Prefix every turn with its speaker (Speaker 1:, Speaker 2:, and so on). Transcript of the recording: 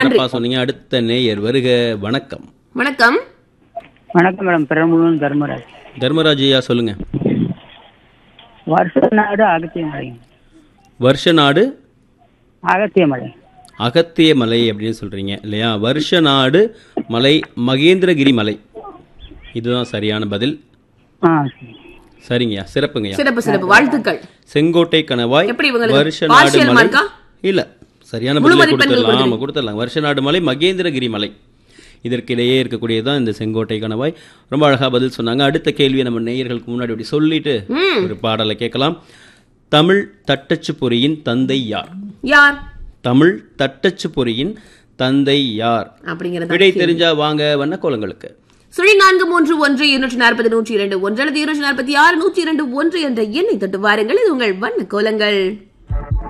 Speaker 1: சிறப்பா சொன்னீங்க அடுத்த நேயர் வருக வணக்கம்
Speaker 2: வணக்கம்
Speaker 3: வணக்கம் மேடம் பெரம்பலூர் தர்மராஜ்
Speaker 1: தர்மராஜ் ஐயா சொல்லுங்க
Speaker 3: வருஷ நாடு அகத்திய மலை
Speaker 1: வருஷ நாடு
Speaker 3: அகத்திய மலை
Speaker 1: அகத்திய மலை அப்படின்னு சொல்றீங்க இல்லையா வருஷ நாடு மலை மகேந்திரகிரி மலை இதுதான் சரியான பதில்
Speaker 3: ஆ சரி
Speaker 1: சரிங்கய்யா சிறப்புங்கய்யா
Speaker 2: சிறப்பு சிறப்பு வாழ்த்துக்கள்
Speaker 1: செங்கோட்டை கணவாய்
Speaker 2: எப்படி இவங்களுக்கு
Speaker 1: வருஷ நாடு
Speaker 2: partial
Speaker 1: மலை
Speaker 2: mark-ஆ?
Speaker 1: இல்ல சரியான
Speaker 2: முழு
Speaker 1: பதிலை
Speaker 2: மதிப்பெண்கள்
Speaker 1: கொடுத்துடலாம் ஆமா கொடுத்துடலாம் வருஷ நாடு மலை மகேந்திரகிரி மலை இதற்கிடையே இருக்கக்கூடியதுதான் இந்த செங்கோட்டை கணவாய் ரொம்ப அழகா பதில் சொன்னாங்க அடுத்த கேள்வியை நம்ம நேயர்களுக்கு முன்னாடி அப்படி சொல்லிட்டு
Speaker 2: ம்.
Speaker 1: ஒரு பாடலை கேட்கலாம் தமிழ் தட்டச்சு பொறியின் தந்தை யார்
Speaker 2: யார்
Speaker 1: தமிழ் தட்டச்சு பொறியின் தந்தை யார்
Speaker 2: அப்படிங்கறது
Speaker 1: விடை தெரிஞ்சா வாங்க வண்ண கோலங்களுக்கு
Speaker 2: சுழி நான்கு மூன்று ஒன்று இருநூற்றி நாற்பது நூற்றி இரண்டு ஒன்று அல்லது இருநூற்றி நாற்பத்தி ஆறு நூற்றி இரண்டு ஒன்று என்ற எண்ணை தொட்டு வாருங்கள் இது உங்கள் வண்ண கோலங்கள்